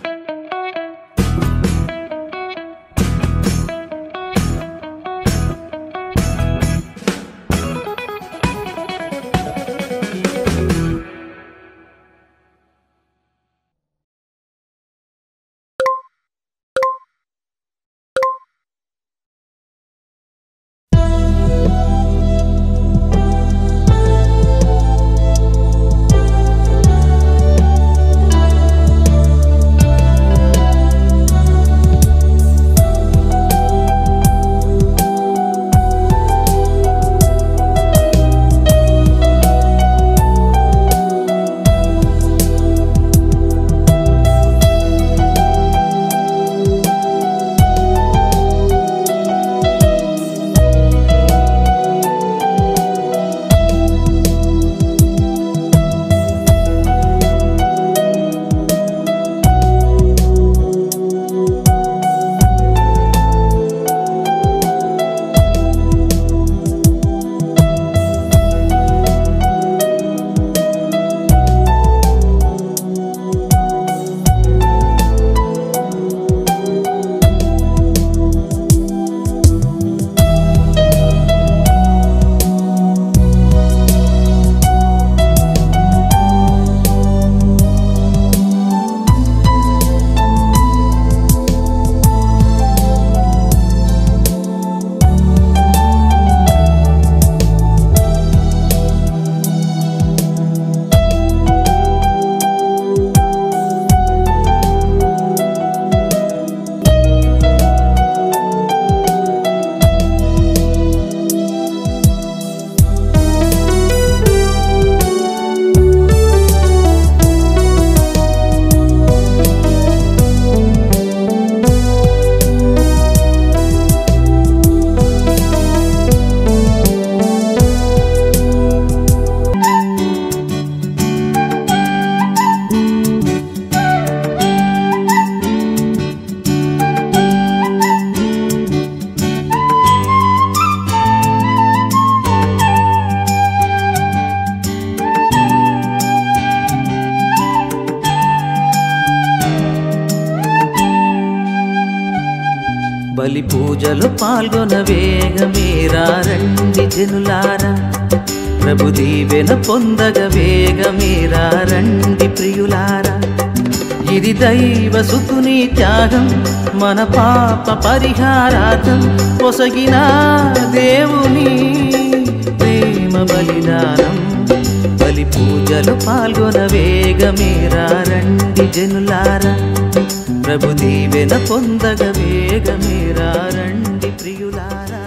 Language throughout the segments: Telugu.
బలి పూజలు పాల్గొన వేగమేరా రండి జనులారా ప్రభు దీవెన పొందగ వేగమేరా రండి ప్రియులారా ఇది దైవ సుతుని త్యాగం మన పాప పరిహారార్థం పొసగిన దేవుని ప్రేమ బలిదానం బలి పూజలు పాల్గొన వేగమేరా రండి జనులారా ప్రభు దీవెన పొందగ వేగమేరా రండి ప్రియులారా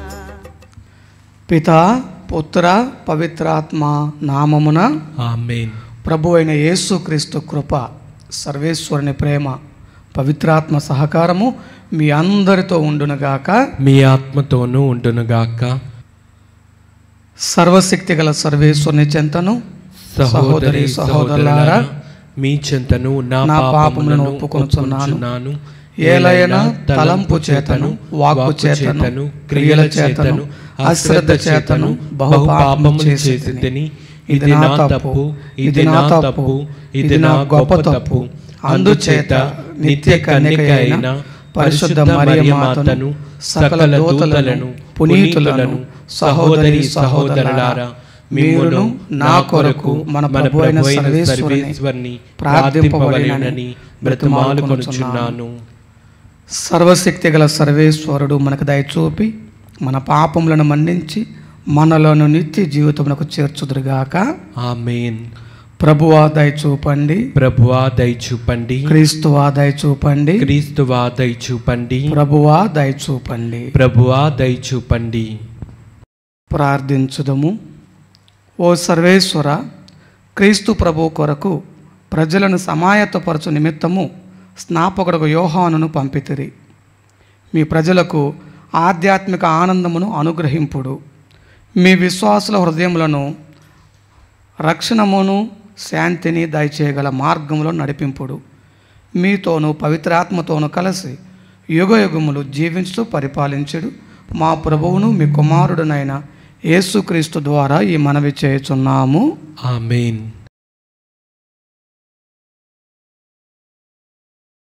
పిత పుత్ర పవిత్రాత్మ నామమున ఆమెన్ ప్రభు అయిన యేసుక్రీస్తు కృప సర్వేశ్వరుని ప్రేమ పవిత్రాత్మ సహకారము మీ అందరితో ఉండునుగాక మీ ఆత్మతోనూ ఉండునుగాక సర్వశక్తి గల సర్వేశ్వరుని చెంతను సహోదరి సహోదరులారా మీ చింతను నా నా పాపములను పాపములను ఒప్పుకొనుచున్నాను. ఒప్పుకొనుచున్నాను ఏలయన తలంపు చేతను వాక్కు చేతను క్రియల చేతను అశ్రద్ధ చేతను బహు పాపము చేసి ఇది నా తప్పు ఇది నా తప్పు ఇది నా గొప్ప తప్పు అందుచేత నిత్య కన్యక అయిన పరిశుద్ధ మరియ మాతను సకల దూతలను పునీతులను సహోదరి సహోదరులారా మీరును నా కొరకు మన ప్రభు అయిన సర్వేశ్వరుని ప్రార్థింపబడినని బ్రతిమాలుకొనుచున్నాను సర్వశక్తి గల సర్వేశ్వరుడు మనకు దయచూపి మన పాపములను మన్నించి మనలను నిత్య జీవితమునకు చేర్చుదురుగాక ఆమెన్ ప్రభువా దయచూపండి ప్రభువా దయచూపండి క్రీస్తువా దయచూపండి క్రీస్తువా దయచూపండి ప్రభువా దయచూపండి ప్రభువా దయచూపండి ప్రార్థించుదము ఓ సర్వేశ్వర క్రీస్తు ప్రభు కొరకు ప్రజలను సమాయత్తపరచు నిమిత్తము స్నాపకుడుకు యోహానును పంపితిరి మీ ప్రజలకు ఆధ్యాత్మిక ఆనందమును అనుగ్రహింపుడు మీ విశ్వాసుల హృదయములను రక్షణమును శాంతిని దయచేయగల మార్గంలో నడిపింపుడు మీతోనూ పవిత్రాత్మతోనూ కలిసి యుగ యుగములు జీవించుతూ పరిపాలించుడు మా ప్రభువును మీ కుమారుడునైన యేసుక్రీస్తు ద్వారా ఈ మనవి చేయుచున్నాము ఆమెన్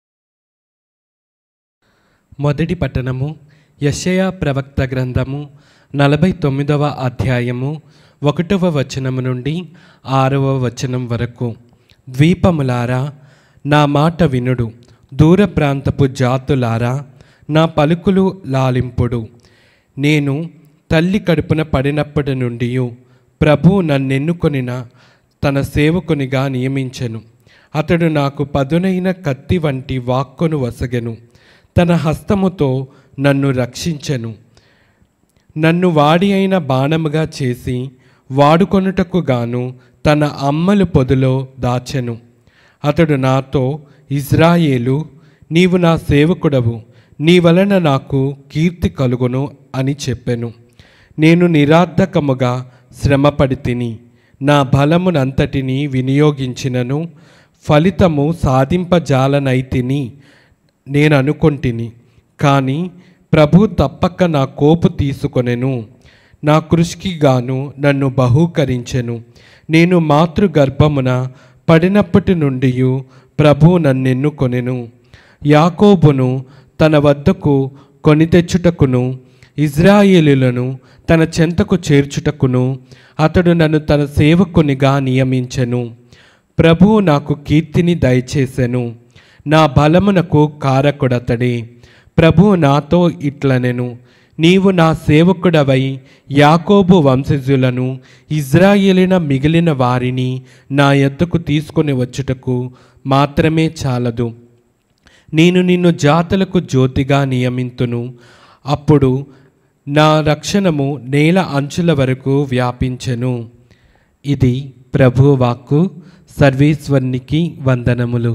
మొదటి పట్టణము యెషయా ప్రవక్త గ్రంథము నలభై తొమ్మిదవ అధ్యాయము ఒకటవ వచనము నుండి ఆరవ వచనం వరకు ద్వీపములారా నా మాట వినుడు దూర ప్రాంతపు జాతులారా నా పలుకులు లాలింపుడు నేను తల్లి కడుపున పడినప్పటి నుండి ప్రభు నన్నెన్నుకొనిన తన సేవకునిగా నియమించెను అతడు నాకు పదునైన కత్తి వంటి వాక్కును వసగెను తన హస్తముతో నన్ను రక్షించెను నన్ను వాడి అయిన బాణముగా చేసి వాడుకొనుటకు గాను తన అమ్మలు పొదులో దాచెను అతడు నాతో ఇజ్రాయేలు నీవు నా సేవకుడవు నీ వలన నాకు కీర్తి కలుగును అని చెప్పెను నేను నిరార్థకముగా శ్రమపడి తిని నా బలమునంతటిని వినియోగించినను ఫలితము సాధింపజాలనైతిని నేను అనుకొంటిని కానీ ప్రభు తప్పక నా కోపు తీసుకొనెను నా కృషికి గాను నన్ను బహూకరించెను నేను మాతృగర్భమున పడినప్పటి నుండి ప్రభు నన్నెన్నుకొనెను యాకోబును తన వద్దకు కొని తెచ్చుటకును ఇజ్రాయేలులను తన చెంతకు చేర్చుటకును అతడు నన్ను తన సేవకునిగా నియమించెను ప్రభువు నాకు కీర్తిని దయచేసెను నా బలమునకు కారకుడతడే ప్రభువు నాతో ఇట్లనెను నీవు నా సేవకుడవై యాకోబు వంశజులను ఇజ్రాయేలిన మిగిలిన వారిని నా యొద్దకు తీసుకొని వచ్చుటకు మాత్రమే చాలదు నేను నిన్ను జాతులకు జ్యోతిగా నియమింతును అప్పుడు నా రక్షణము నేల అంచుల వరకు వ్యాపించెను ఇది ప్రభు వాక్కు సర్వేశ్వరునికి వందనములు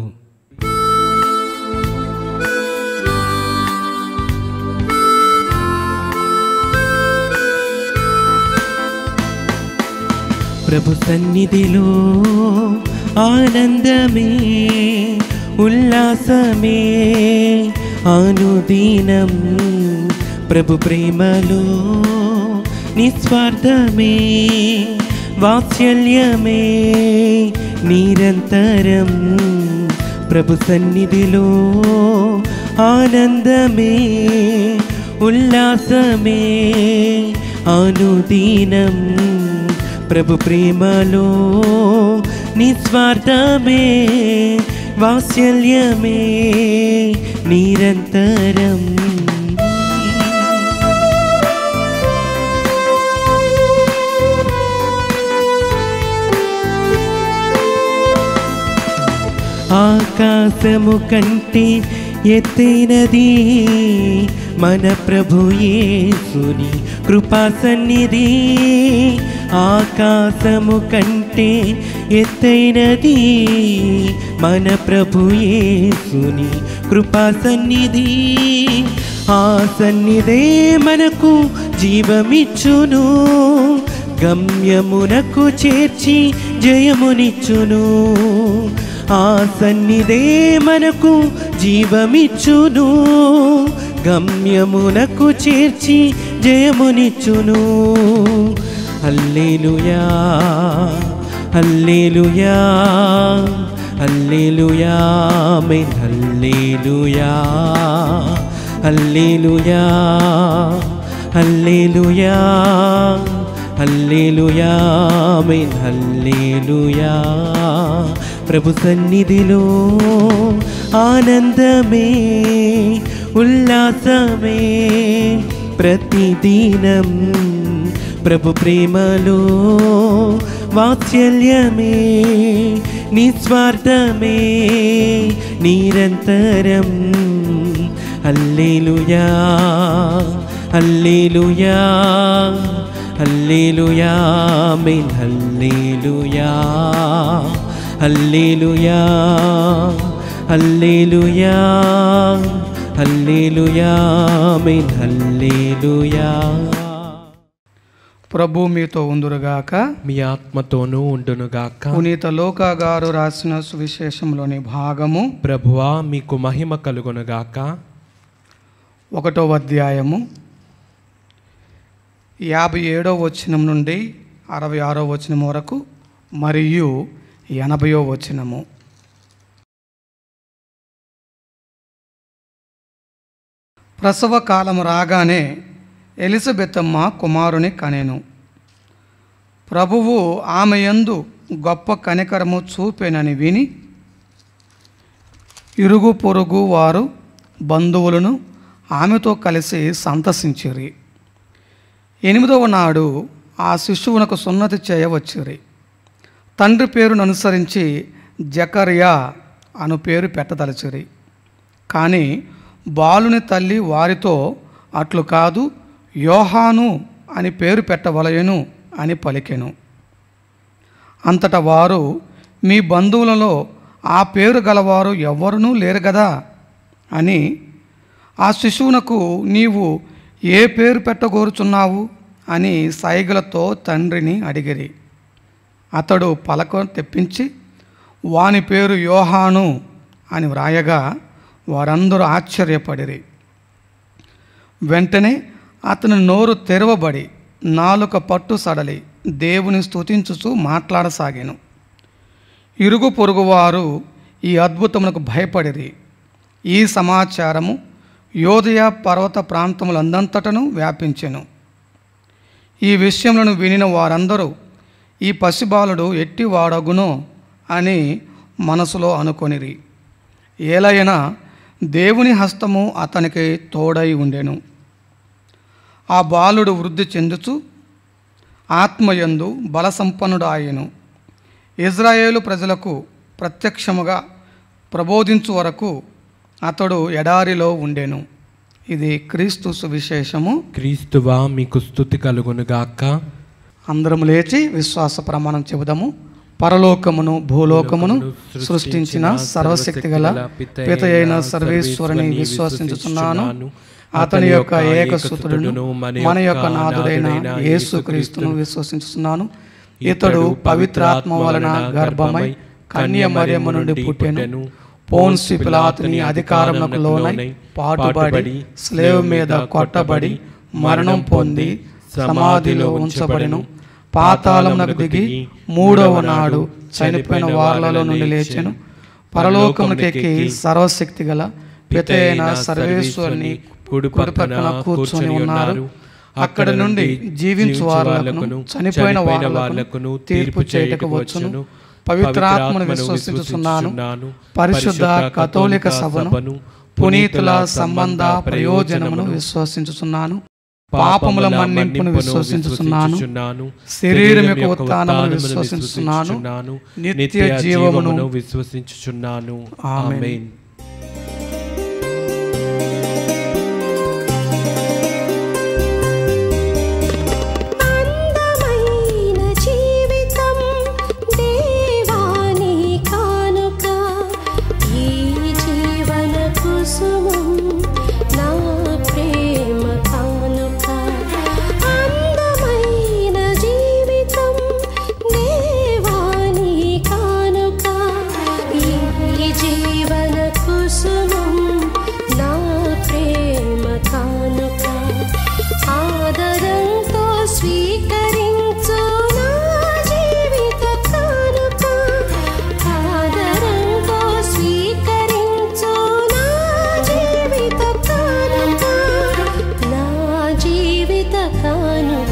ప్రభు సన్నిధిలో ఆనందమే ఉల్లాసమే అనుదీనం ప్రభు ప్రేమలో నిస్వార్థమే వాత్సల్యమే నిరంతరం ప్రభు సన్నిధిలో ఆనందమే ఉల్లాసమే అనుదీనం ప్రభు ప్రేమలో నిస్వార్థమే వాత్సల్యమే నిరంతరం ఆకాశము కంటే ఎత్తైనది మన ప్రభు యేసుని కృపా సన్నిధి ఆకాశము కంటే ఎత్తైనది మన ప్రభు యేసుని కృపా సన్నిధి ఆ సన్నిధే మనకు జీవమిచ్చును గమ్యమునకు చేర్చి జయమునిచ్చును ఆ సన్నిధే మనకు జీవమిచ్చును గమ్యమునకు చేర్చి జయమునిచ్చును అల్లేలుయా అల్లేలుయా అల్లేలుయా మెన్ హల్లేలుయా హల్లేలుయా హల్లేలుయా హల్లేలుయా మెన్ హల్లేలుయా ప్రభు సన్నిధిలో ఆనందమే ఉల్లాసమే ప్రతిదినం ప్రభు ప్రేమలో వాత్సల్యమే నిస్వార్థమే నిరంతరం అల్లేలుయా అల్లేలుయా అల్లేలుయా మెన్ హల్లేలుయా హల్లేలుయా హల్లేలుయా హల్లేలుయా మెన్ హల్లేలుయా ప్రభు మీతో ఉందురుగాక మీ ఆత్మతోనూ ఉండునుగాక పునీత లోకా గారు రాసిన సువిశేషంలోని భాగము ప్రభువా మీకు మహిమ కలుగునుగాక ఒకటో అధ్యాయము యాభై ఏడో వచనం నుండి అరవై ఆరో వచనం వరకు మరియు ఎనభయో వచనము ప్రసవ కాలం రాగానే ఎలిజబెతమ్మ కుమారుని కనెను ప్రభువు ఆమె యందు గొప్ప కనికరము చూపెనని విని ఇరుగు పొరుగు వారు బంధువులను ఆమెతో కలిసి సంతసించిరి ఎనిమిదవ నాడు ఆ శిశువునకు సున్నతి చేయవచ్చిరి తండ్రి పేరును అనుసరించి జకరియా అను పేరు పెట్టదలచిరి కానీ బాలుని తల్లి వారితో అట్లు కాదు యోహాను అని పేరు పెట్టవలయను అని పలికెను అంతటా వారు మీ బంధువులలో ఆ పేరు గలవారు ఎవ్వరునూ లేరు కదా అని ఆ శిశువునకు నీవు ఏ పేరు పెట్టగోరుచున్నావు అని సైగలతో తండ్రిని అడిగిరి అతడు పలక తెప్పించి వాని పేరు యోహాను అని వ్రాయగా వారందరూ ఆశ్చర్యపడిరి వెంటనే అతని నోరు తెరవబడి నాలుక పట్టు సడలి దేవుని స్తుతించుచూ మాట్లాడసాగాను ఇరుగు పొరుగువారు ఈ అద్భుతమునకు భయపడిరి ఈ సమాచారము యోదయ పర్వత ప్రాంతములందంతటను వ్యాపించెను ఈ విషయములను వినిన వారందరూ ఈ పసిబాలుడు ఎట్టి వాడగునో అని మనసులో అనుకొనిరి ఏలైనా దేవుని హస్తము అతనికి తోడై ఉండెను ఆ బాలుడు వృద్ధి చెందుచు ఆత్మయందు బలసంపన్నుడు ఆయను ఇజ్రాయేలు ప్రజలకు ప్రత్యక్షముగా ప్రబోధించు వరకు అతడు ఎడారిలో ఉండెను ఇది క్రీస్తు సువిశేషము క్రీస్తువా మీకు స్థుతి కలుగునుగాక అందరం లేచి విశ్వాస ప్రమాణం చెబుదాము పరలోకమును భూలోకమును సృష్టించిన సర్వశక్తి గల పిత అయిన సర్వేశ్వరుని విశ్వసించుచున్నాను అతని యొక్క ఏకసుతుడును మన యొక్క నాథుడైన యేసుక్రీస్తును విశ్వసించుచున్నాను ఇతడు పవిత్రాత్మ వలన గర్భమై కన్య మరియమ్మ నుండి పుట్టెను పోన్సి పిలాతుని అధికారములకు లోనై పాటుబడి స్లేవ్ మీద కొట్టబడి మరణం పొంది సమాధిలో ఉంచబడెను పాతాళమునకు దిగి మూడవ నాడు చనిపోయిన వార్లలో నుండి లేచెను పరలోకమునకెక్కి సర్వశక్తి గల పిత అయిన సర్వేశ్వరుని కుడి పక్కన కూర్చొని ఉన్నారు అక్కడ నుండి జీవించు వారులను చనిపోయిన వారులను తీర్పు చేయటకు వచ్చును పవిత్రాత్మను విశ్వసించుచున్నాను పరిశుద్ధ కథోలిక సభను పునీతుల సంబంధ ప్రయోజనమును విశ్వసించుచున్నాను పాపముల మన్నింపును విశ్వసించుచున్నాను శరీరం యొక్క ఉత్థానమును విశ్వసించుచున్నాను నిత్య జీవమును విశ్వసించుచున్నాను ఆమేన్. ఆమేన్ అందమైన జీవితం దేవాని కానుక ఈ జీవన కుసుమం నా ప్రేమ కానుక అందమైన జీవితం దేవాని కానుక ఈ జీవన కుసుమం నా ప్రేమ కానుక ఆదరంతో స్వీకరించు నా జీవిత కానుక ఆదరంతో స్వీకరించు నా జీవిత కానుక నా జీవిత కానుక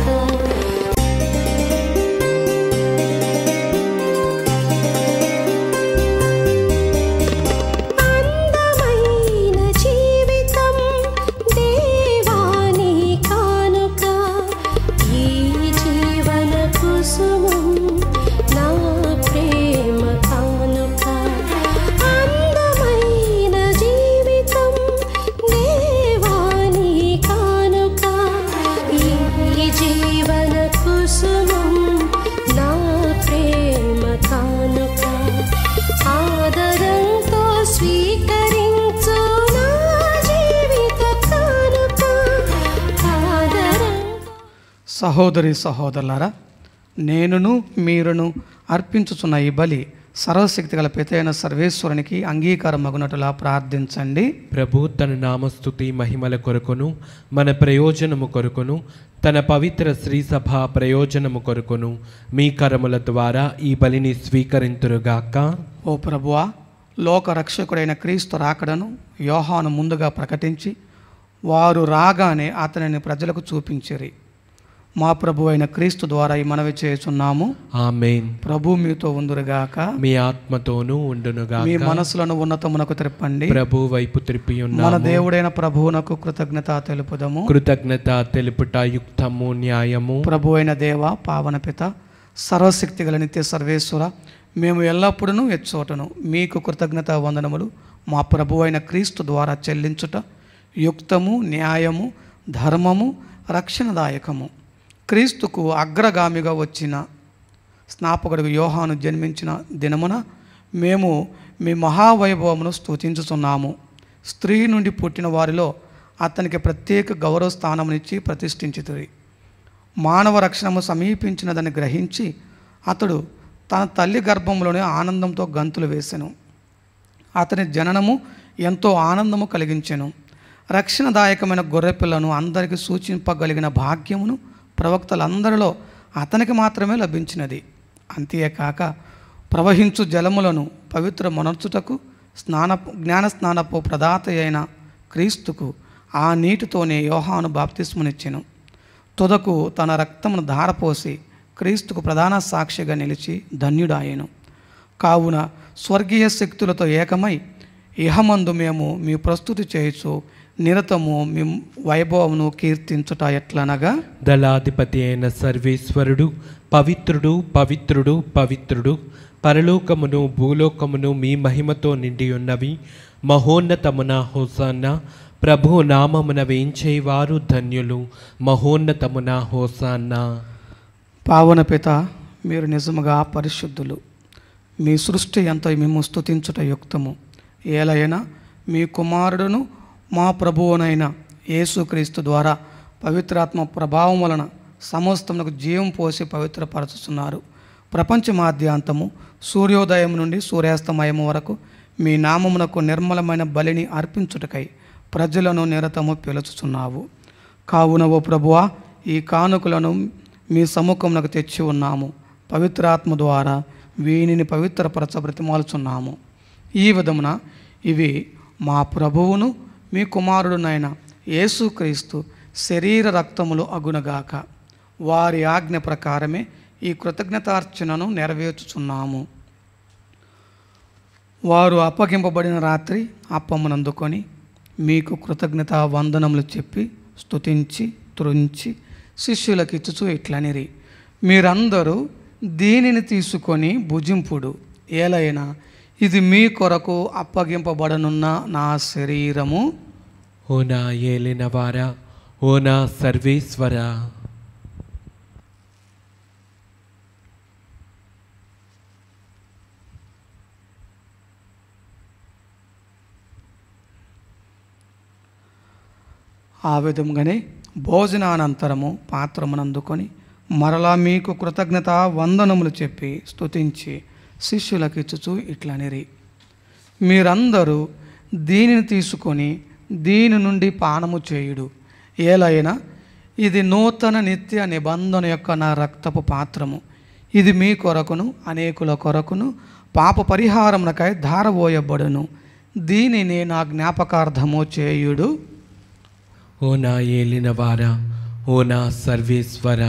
అందమైన జీవితం దేవాని కానుక ఈ జీవన కుసుమం నా ప్రేమ కానుక అందమైన జీవితం దేవాని కానుక ఈ జీవన కుసుమం నా ప్రేమ కానుక ఆదరంతో స్వీకరించు నా జీవిత కానుక ఆదరంతో సహోదరి సహోదరులారా నేనును మీరును అర్పించుచున్న ఈ బలి సర్వశక్తి గల పితైన సర్వేశ్వరునికి అంగీకారం మగునటులా ప్రార్థించండి ప్రభు తన నామస్తుతి మహిమల కొరకును మన ప్రయోజనము కొరకును తన పవిత్ర శ్రీ సభ ప్రయోజనము కొరకును మీ కరముల ద్వారా ఈ బలిని స్వీకరింతురుగాక ఓ ప్రభువా లోక రక్షకుడైన క్రీస్తు రాకడను యోహాను ముందుగా ప్రకటించి వారు రాగానే అతనిని ప్రజలకు చూపించిరి మా ప్రభు అయిన క్రీస్తు ద్వారా ఈ మనవి చేస్తున్నాము ఆమెన్ ప్రభు మీతో ఉందురుగాక మీ ఆత్మతోనూ ఉండునుగా మీ మనసులను ఉన్నతమునకు తిప్పండి ప్రభు వైపు త్రిప్పి మన ఉన్నాము దేవుడైన ప్రభువునకు కృతజ్ఞత తెలుపుదము కృతజ్ఞత తెలుపుట యుక్తము న్యాయము ప్రభు అయిన దేవ పావన పిత సర్వశక్తి గల నిత్య సర్వేశ్వర మేము ఎల్లప్పుడూ ఎచ్చోటను మీకు కృతజ్ఞత వందనములు మా ప్రభు అయిన క్రీస్తు ద్వారా చెల్లించుట యుక్తము న్యాయము ధర్మము రక్షణదాయకము క్రీస్తుకు అగ్రగామిగా వచ్చిన స్నాపకుడికి యోహాను జన్మించిన దినమున మేము మీ మహావైభవమును స్తుతించుచున్నాము స్త్రీ నుండి పుట్టిన వారిలో అతనికి ప్రత్యేక గౌరవ స్థానమునిచ్చి ప్రతిష్ఠించుతుంది మానవ రక్షణము సమీపించినదని గ్రహించి అతడు తన తల్లి గర్భంలోనే ఆనందంతో గంతులు వేసెను అతని జననము ఎంతో ఆనందము కలిగించెను రక్షణదాయకమైన గొర్రెపిల్లను అందరికీ సూచింపగలిగిన భాగ్యమును ప్రవక్తలందరిలో అతనికి మాత్రమే లభించినది అంతేకాక ప్రవహించు జలములను పవిత్ర మనర్చుటకు స్నాన జ్ఞాన స్నానపు ప్రదాత అయిన క్రీస్తుకు ఆ నీటితోనే యోహాను బాప్తిస్మునిచ్చెను తుదకు తన రక్తమును ధారపోసి క్రీస్తుకు ప్రధాన సాక్షిగా నిలిచి ధన్యుడాయెను కావున స్వర్గీయ శక్తులతో ఏకమై ఇహమందు మేము మీ ప్రస్తుతి చేయొచ్చు నిరతము మీ వైభవమును కీర్తించుట ఎట్లనగా దళాధిపతి అయిన సర్వేశ్వరుడు పవిత్రుడు పవిత్రుడు పవిత్రుడు పరలోకమును భూలోకమును మీ మహిమతో నిండి ఉన్నవి మహోన్నతమున హోసాన్న ప్రభు నామమున వేంచేవారు ధన్యులు మహోన్నతమున హోసాన్న పావన పిత మీరు నిజముగా పరిశుద్ధులు మీ సృష్టి ఎంత మేము స్తుతించుట యుక్తము ఏలైనా మీ కుమారుడును మా ప్రభువునైన యేసుక్రీస్తు ద్వారా పవిత్రాత్మ ప్రభావం వలన సమస్తమునకు జీవం పోసి పవిత్రపరచుతున్నారు ప్రపంచమాద్యాంతము సూర్యోదయం నుండి సూర్యాస్తమయం వరకు మీ నామమునకు నిర్మలమైన బలిని అర్పించుటకై ప్రజలను నిరతము పిలుచుచున్నావు కావున ఓ ప్రభువా ఈ కానుకలను మీ సముఖమునకు తెచ్చి ఉన్నాము పవిత్రాత్మ ద్వారా వీనిని పవిత్రపరచ బ్రతిమాలుచున్నాము ఈ విధమున ఇవి మా ప్రభువును మీ కుమారుడునైన యేసుక్రీస్తు శరీర రక్తములు అగునగాక వారి ఆజ్ఞ ప్రకారమే ఈ కృతజ్ఞతార్చనను నెరవేర్చుచున్నాము వారు అప్పగింపబడిన రాత్రి అప్పమునందుకొని మీకు కృతజ్ఞత వందనములు చెప్పి స్తుతించి త్రుంచి శిష్యులకు ఇచ్చుచూ ఇట్లనిరి మీరందరూ దీనిని తీసుకొని భుజింపుడు ఏలైనా ఇది మీ కొరకు అప్పగింపబడనున్న నా శరీరము ఓ నా ఏలినవారా ఓ నా సర్వేశ్వరా ఆ విధంగానే భోజనానంతరము పాత్రమునందుకొని మరలా మీకు కృతజ్ఞత వందనములు చెప్పి స్తుతించి శిష్యులకు ఇచ్చుచూ ఇట్లనిరి మీరందరూ దీనిని తీసుకొని దీని నుండి పానము చేయుడు ఏలైనా ఇది నూతన నిత్య నిబంధన యొక్క నా రక్తపు పాత్రము ఇది మీ కొరకును అనేకుల కొరకును పాప పరిహారమునకై ధారబోయబడును దీనిని నా జ్ఞాపకార్థము చేయుడు ఓ నా ఏలినవారా ఓ నా సర్వేశ్వరా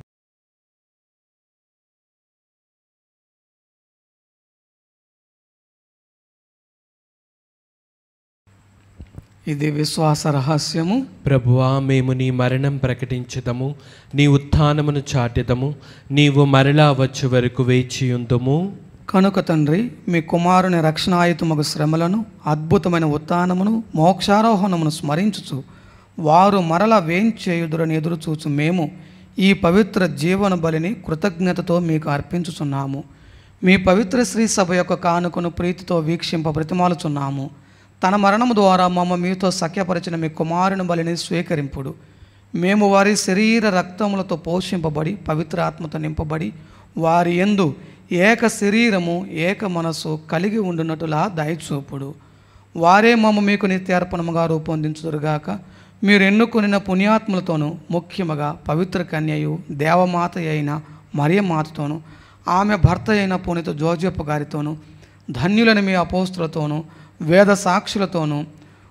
ఇది విశ్వాస రహస్యము ప్రభువా మేము నీ మరణం ప్రకటించుదము నీ ఉత్థానమును చాటెదము నీవు మరలా వచ్చు వరకు వేచియుందుము కనుక తండ్రి మీ కుమారుని రక్షణాయుతమగు శ్రమలను అద్భుతమైన ఉత్థానమును మోక్షారోహణమును స్మరించుచు వారు మరల వేంచేయుదురని ఎదురు చూచు మేము ఈ పవిత్ర జీవన బలిని కృతజ్ఞతతో మీకు అర్పించుచున్నాము మీ పవిత్ర శ్రీ సభ యొక్క కానుకను ప్రీతితో వీక్షింప బ్రతిమాలుచున్నాము తన మరణము ద్వారా మమ్మ మీతో సఖ్యపరిచిన మీ కుమారుని బలిని స్వీకరింపుడు మేము వారి శరీర రక్తములతో పోషింపబడి పవిత్ర ఆత్మతో నింపబడి వారి యందు ఏక శరీరము ఏక మనసు కలిగి ఉండునట్టులా దయచూపుడు వారే మమ్మ మీకు నిత్యార్పణముగా రూపొందించుదురుగాక మీరు ఎన్నుకొనిన పుణ్యాత్ములతోనూ ముఖ్యముగా పవిత్ర కన్యయు దేవమాత అయిన మరియమాతతోనూ ఆమె భర్త అయిన పునీత జోజప్ప గారితోనూ ధన్యులని మీ అపోస్తులతోనూ వేద సాక్షులతోనూ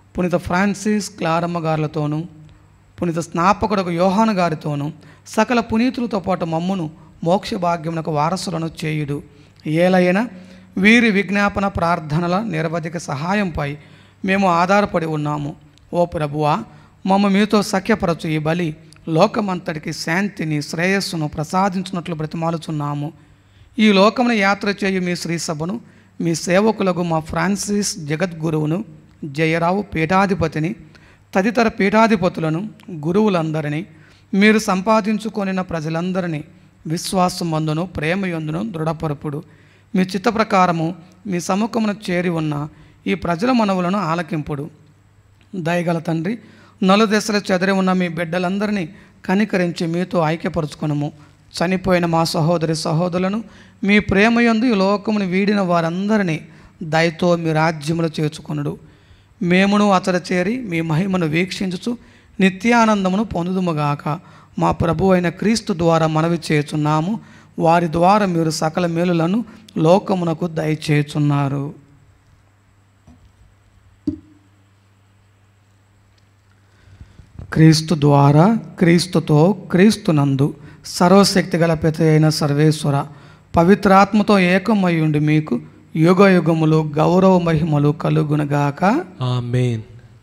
పునీత ఫ్రాన్సిస్ క్లారమ్మ గారులతోనూ పునీత స్నాపకుడు యోహాను గారితోనూ సకల పునీతులతో పాటు మమ్మును మోక్ష భాగ్యమునకు వారసులను చేయుడు ఏలైనా వీరి విజ్ఞాపన ప్రార్థనల నిరవధిక సహాయంపై మేము ఆధారపడి ఉన్నాము ఓ ప్రభువా మమ్మ మీతో సఖ్యపరచు ఈ బలి లోకమంతటికి శాంతిని శ్రేయస్సును ప్రసాదించినట్లు బ్రతిమాలుచున్నాము ఈ లోకమున యాత్ర చేయు మీ శ్రీ సభను మీ సేవకులకు మా ఫ్రాన్సిస్ జగద్గురువును జయరావు పీఠాధిపతిని తదితర పీఠాధిపతులను గురువులందరినీ మీరు సంపాదించుకొనిన ప్రజలందరినీ విశ్వాసమందును ప్రేమయందును దృఢపరుపుడు మీ చిత్త ప్రకారము మీ సముఖమును చేరి ఉన్న ఈ ప్రజల మనవులను ఆలకింపుడు దయగల తండ్రి నలుదశల చెదరి ఉన్న మీ బిడ్డలందరినీ కనికరించి మీతో ఐక్యపరుచుకొనము చనిపోయిన మా సహోదరి సహోదరులను మీ ప్రేమయందు ఈ లోకమును వీడిన వారందరినీ దయతో మీ రాజ్యములు చేర్చుకొనుడు మేమును అతడ చేరి మీ మహిమను వీక్షించుచు నిత్యానందమును పొందుదుముగాక మా ప్రభు అయిన క్రీస్తు ద్వారా మనవి చేయుచున్నాము వారి ద్వారా మీరు సకల మేలులను లోకమునకు దయచేయుచున్నారు క్రీస్తు ద్వారా క్రీస్తుతో క్రీస్తునందు సర్వశక్తి గల పిత అయిన సర్వేశ్వర పవిత్రాత్మతో ఏకమయ్యుండి మీకు యుగ యుగములు గౌరవ మహిమలు కలుగునగాక ఆమెన్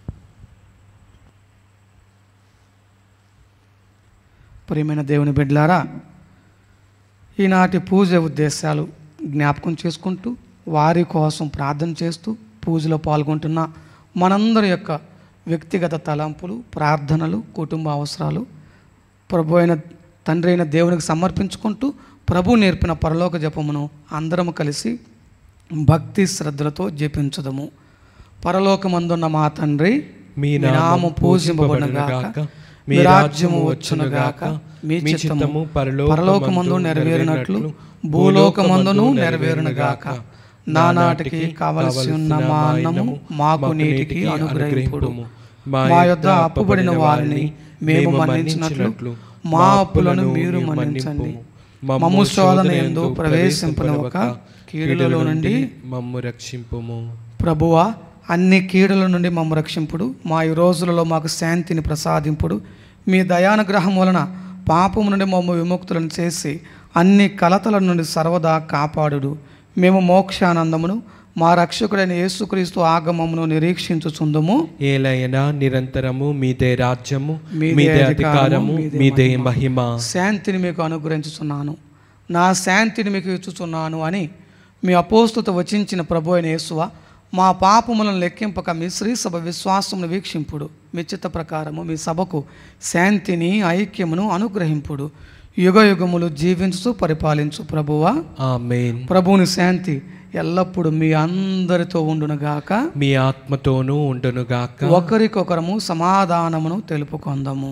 ప్రియమైన దేవుని బిడ్డలారా ఈనాటి పూజ ఉద్దేశాలు జ్ఞాపకం చేసుకుంటూ వారి కోసం ప్రార్థన చేస్తూ పూజలో పాల్గొంటున్న మనందరి యొక్క వ్యక్తిగత తలంపులు ప్రార్థనలు కుటుంబ అవసరాలు ప్రభు అయిన తండ్రి అయిన దేవునికి సమర్పించుకుంటూ ప్రభు నేర్పిన పరలోక జపమును అందరం కలిసి భక్తి శ్రద్ధలతో జపించదము పరలోకమందున్న మా తండ్రి మీ మీ నామము పూజింపబడుగాక మీ రాజ్యము వచ్చునుగాక మీ చిత్తము పరలోకమందు నెరవేరినట్లు భూలోకమందును నెరవేరునుగాక నానాటికి కావలసి ఉన్న మా అన్నము మాకు నీటికి అనుగ్రహింపుడు మా యొద్ద అప్పుబడిన వారిని మేము మన్నించినట్లు మా అప్పులను మీరు మన్నించండి మమ్ము శోధన ఎందు ప్రవేశింపనివ్వక కీడులలో నుండి మమ్ము రక్షింపుము ప్రభువా అన్ని కీడుల నుండి మమ్మ రక్షింపుడు మా ఈ రోజులలో మాకు శాంతిని ప్రసాదింపుడు మీ దయానుగ్రహం వలన పాపము నుండి మమ్మ విముక్తులను చేసి అన్ని కలతల నుండి సర్వదా కాపాడుడు మేము మోక్షానందమును మా రక్షకుడైన యేసుక్రీస్తు ఆగమమును నిరీక్షించుచుందుము ఏలైనా నిరంతరము మీదే రాజ్యము మీదే మీదే అధికారము, అధికారము మీదే మీదే మహిమ శాంతిని మీకు అనుగ్రహించుచున్నాను నా శాంతిని మీకు ఇచ్చుచున్నాను అని మీ అపోస్తుత వచించిన ప్రభు అయిన యేసువ మా పాపములను లెక్కింపక మీ శ్రీ సభ విశ్వాసమును వీక్షింపుడు మీ చిత్త ప్రకారము మీ సభకు శాంతిని ఐక్యమును అనుగ్రహింపుడు యుగ యుగములు జీవించు పరిపాలించు ప్రభువా ఆమెన్ ప్రభువుని శాంతి ఎల్లప్పుడూ మీ అందరితో ఉండునుగాక మీ ఆత్మతోనూ ఉండునుగాక ఒకరికొకరము సమాధానమును తెలుపుకొందము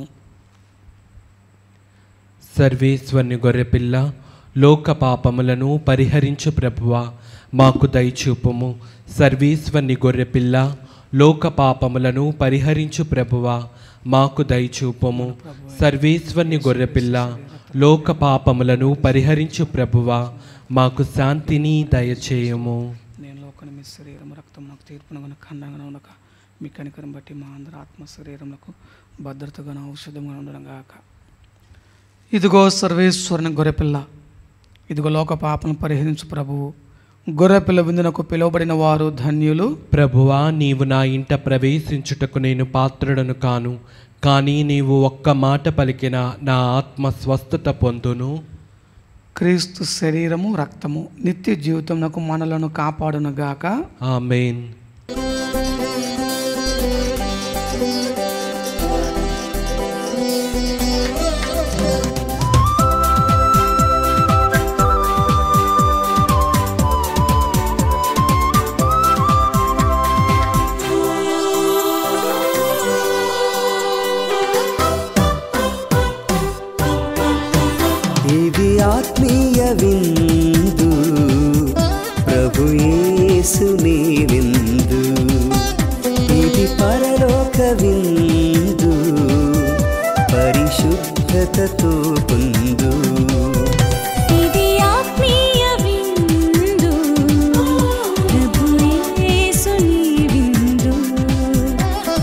సర్వేశ్వరుని గొర్రెపిల్ల లోక పాపములను పరిహరించు ప్రభువా మాకు దయచూపుము సర్వేశ్వరుని గొర్రెపిల్ల లోక పాపములను పరిహరించు ప్రభువా మాకు దయచూపుము సర్వేశ్వరుని గొర్రెపిల్ల లోక పాపములను పరిహరించు ప్రభువా మాకు శాంతిని దయచేయము నేను లోకని మీ శరీరం రక్తం నాకు తీర్పునగా ఖండంగా ఉండక మీ కనికరం బట్టి మా అందరి ఆత్మ శరీరములకు భద్రతగా ఔషధంగా ఉండడంగాక ఇదిగో సర్వేశ్వరుని గొర్రెపిల్ల ఇదిగో లోక పాపను పరిహరించు ప్రభువు గొర్రెపిల్ల విందునకు పిలువబడిన వారు ధన్యులు ప్రభువా నీవు నా ఇంట ప్రవేశించుటకు నేను పాత్రుడను కాను కానీ నీవు ఒక్క మాట పలికిన నా ఆత్మ స్వస్థత పొందును క్రీస్తు శరీరము రక్తము నిత్య జీవితమునకు మనలను కాపాడునుగాక ఆమెన్ ఇది ఆత్మీయ విందు ప్రభు యేసుని విందు ఇది పరలోక విందు పరిశుద్ధతతో పొందు ఇది ఆత్మీయ విందు ప్రభు యేసుని విందు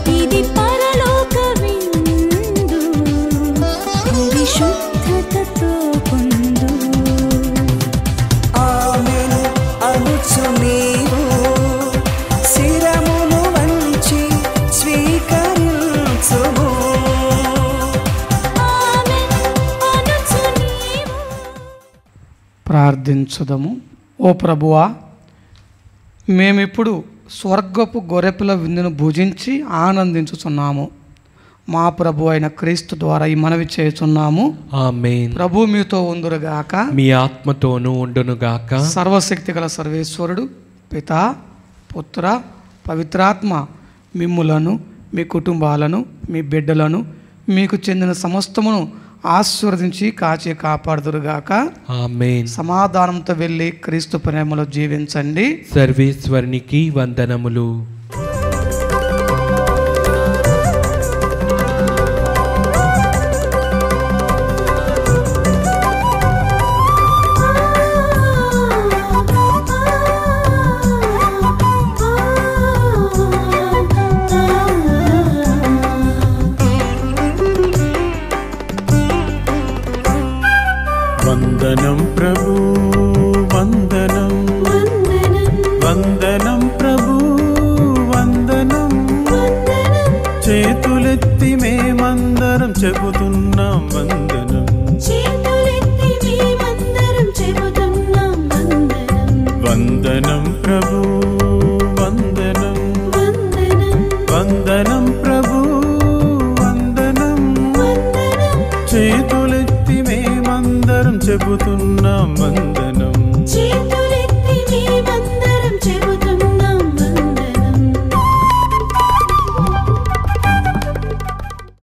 ప్రార్థించుదము ఓ ప్రభువా మేమిప్పుడు స్వర్గపు గొర్రెపిల్ల విందును భుజించి ఆనందించుచున్నాము మా ప్రభు అయిన క్రీస్తు ద్వారా ఈ మనవి చేయుచున్నాము ఆమేన్ ప్రభు మీతో ఉందురుగాక మీ ఆత్మతోనూ ఉండునుగాక సర్వశక్తి గల సర్వేశ్వరుడు పిత పుత్ర పవిత్రాత్మ మిమ్ములను మీ కుటుంబాలను మీ బిడ్డలను మీకు చెందిన సమస్తమును ఆశీర్వదించి కాచి కాపాడుదురుగాక ఆమేన్ సమాధానంతో వెళ్ళి క్రీస్తు ప్రేమలో జీవించండి సర్వేశ్వరునికి వందనములు వందనం ప్రభు వందనం వందనం ప్రభు వందనం చేతులెత్తి మేమందరం చెబుతున్నాం వందనం చేతులెత్తి మేమందరం చెబుతున్నాం వందనం వందనం ప్రభు వందనం వందనం వందనం ప్రభు వందనం వందనం చేతులెత్తి మేమందరం చెబుతున్నాం వందనం